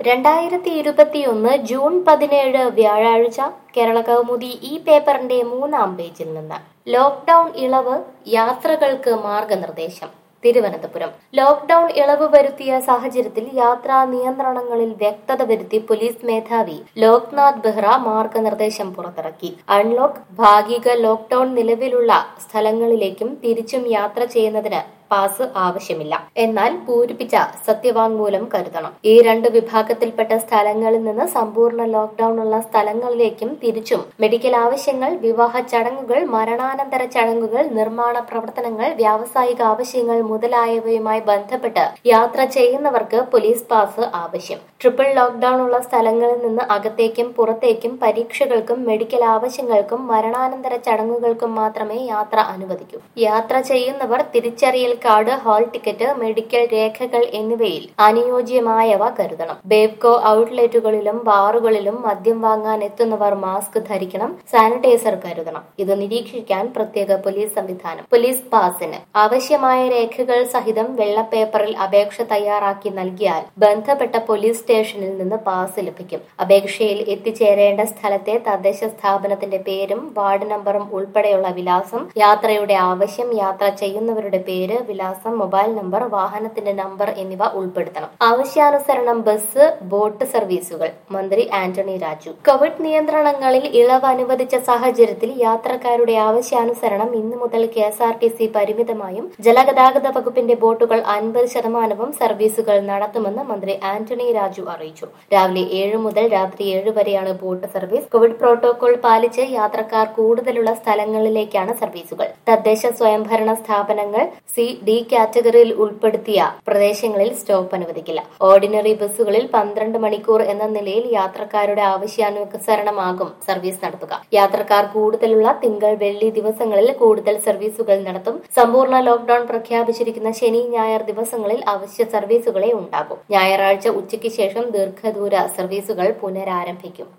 രണ്ടായിരത്തി ഇരുപത്തിയൊന്ന് ജൂൺ പതിനേഴ് വ്യാഴാഴ്ച കേരള കൗമുദി ഈ പേപ്പറിന്റെ മൂന്നാം പേജിൽ നിന്ന് ലോക്ഡൌൺ ഇളവ് യാത്രകൾക്ക് മാർഗനിർദ്ദേശം തിരുവനന്തപുരം ലോക്ഡൌൺ ഇളവ് വരുത്തിയ സാഹചര്യത്തിൽ യാത്രാ നിയന്ത്രണങ്ങളിൽ വ്യക്തത വരുത്തി പോലീസ് മേധാവി ലോക്നാഥ് ബെഹ്റ മാർഗനിർദ്ദേശം പുറത്തിറക്കി അൺലോക്ക് ഭാഗിക ലോക്ഡൌൺ നിലവിലുള്ള സ്ഥലങ്ങളിലേക്കും തിരിച്ചും യാത്ര ചെയ്യുന്നതിന് പാസ് ആവശ്യമില്ല എന്നാൽ പൂരിപ്പിച്ച സത്യവാങ്മൂലം കരുതണം ഈ രണ്ട് വിഭാഗത്തിൽപ്പെട്ട സ്ഥലങ്ങളിൽ നിന്ന് സമ്പൂർണ്ണ ലോക്ഡൌൺ ഉള്ള സ്ഥലങ്ങളിലേക്കും തിരിച്ചും മെഡിക്കൽ ആവശ്യങ്ങൾ വിവാഹ ചടങ്ങുകൾ മരണാനന്തര ചടങ്ങുകൾ നിർമ്മാണ പ്രവർത്തനങ്ങൾ വ്യാവസായിക ആവശ്യങ്ങൾ മുതലായവയുമായി ബന്ധപ്പെട്ട് യാത്ര ചെയ്യുന്നവർക്ക് പോലീസ് പാസ് ആവശ്യം ട്രിപ്പിൾ ലോക്ഡൌൺ ഉള്ള സ്ഥലങ്ങളിൽ നിന്ന് അകത്തേക്കും പുറത്തേക്കും പരീക്ഷകൾക്കും മെഡിക്കൽ ആവശ്യങ്ങൾക്കും മരണാനന്തര ചടങ്ങുകൾക്കും മാത്രമേ യാത്ര അനുവദിക്കൂ യാത്ര ചെയ്യുന്നവർ തിരിച്ചറിയൽ കാർഡ് ഹാൾ ടിക്കറ്റ് മെഡിക്കൽ രേഖകൾ എന്നിവയിൽ അനുയോജ്യമായവ കരുതണം ബേബ്കോ ഔട്ട്ലെറ്റുകളിലും ബാറുകളിലും മദ്യം വാങ്ങാൻ എത്തുന്നവർ മാസ്ക് ധരിക്കണം സാനിറ്റൈസർ കരുതണം ഇത് നിരീക്ഷിക്കാൻ പ്രത്യേക പോലീസ് സംവിധാനം പോലീസ് പാസിന് ആവശ്യമായ രേഖകൾ സഹിതം വെള്ള പേപ്പറിൽ അപേക്ഷ തയ്യാറാക്കി നൽകിയാൽ ബന്ധപ്പെട്ട പോലീസ് സ്റ്റേഷനിൽ നിന്ന് പാസ് ലഭിക്കും അപേക്ഷയിൽ എത്തിച്ചേരേണ്ട സ്ഥലത്തെ തദ്ദേശ സ്ഥാപനത്തിന്റെ പേരും വാർഡ് നമ്പറും ഉൾപ്പെടെയുള്ള വിലാസം യാത്രയുടെ ആവശ്യം യാത്ര ചെയ്യുന്നവരുടെ പേര് വിലാസം മൊബൈൽ നമ്പർ വാഹനത്തിന്റെ നമ്പർ എന്നിവ ഉൾപ്പെടുത്തണം ആവശ്യാനുസരണം ബസ് ബോട്ട് സർവീസുകൾ മന്ത്രി ആന്റണി രാജു കോവിഡ് നിയന്ത്രണങ്ങളിൽ ഇളവ് അനുവദിച്ച സാഹചര്യത്തിൽ യാത്രക്കാരുടെ ആവശ്യാനുസരണം ഇന്നു മുതൽ K S R T C പരിമിതമായും ജലഗതാഗത വകുപ്പിന്റെ ബോട്ടുകൾ അൻപത് ശതമാനവും സർവീസുകൾ നടത്തുമെന്ന് മന്ത്രി ആന്റണി രാജു അറിയിച്ചു രാവിലെ ഏഴ് മുതൽ രാത്രി ഏഴ് വരെയാണ് ബോട്ട് സർവീസ് കോവിഡ് പ്രോട്ടോകോൾ പാലിച്ച് യാത്രക്കാർ കൂടുതലുള്ള സ്ഥലങ്ങളിലേക്കാണ് സർവീസുകൾ തദ്ദേശ സ്വയംഭരണ സ്ഥാപനങ്ങൾ സി ഡി കാറ്റഗറിയിൽ ഉൾപ്പെടുത്തിയ പ്രദേശങ്ങളിൽ സ്റ്റോപ്പ് അനുവദിക്കില്ല ഓർഡിനറി ബസ്സുകളിൽ പന്ത്രണ്ട് മണിക്കൂർ എന്ന നിലയിൽ യാത്രക്കാരുടെ ആവശ്യാനുസരണമാകും സർവീസ് നടത്തുക യാത്രക്കാർ കൂടുതലുള്ള തിങ്കൾ വെള്ളി ദിവസങ്ങളിൽ കൂടുതൽ സർവീസുകൾ നടത്തും സമ്പൂർണ്ണ ലോക്ഡൌൺ പ്രഖ്യാപിച്ചിരിക്കുന്ന ശനി ഞായർ ദിവസങ്ങളിൽ അവശ്യ സർവീസുകളെ ഉണ്ടാകും ഞായറാഴ്ച ഉച്ചയ്ക്ക് ശേഷം ദീർഘദൂര സർവീസുകൾ പുനരാരംഭിക്കും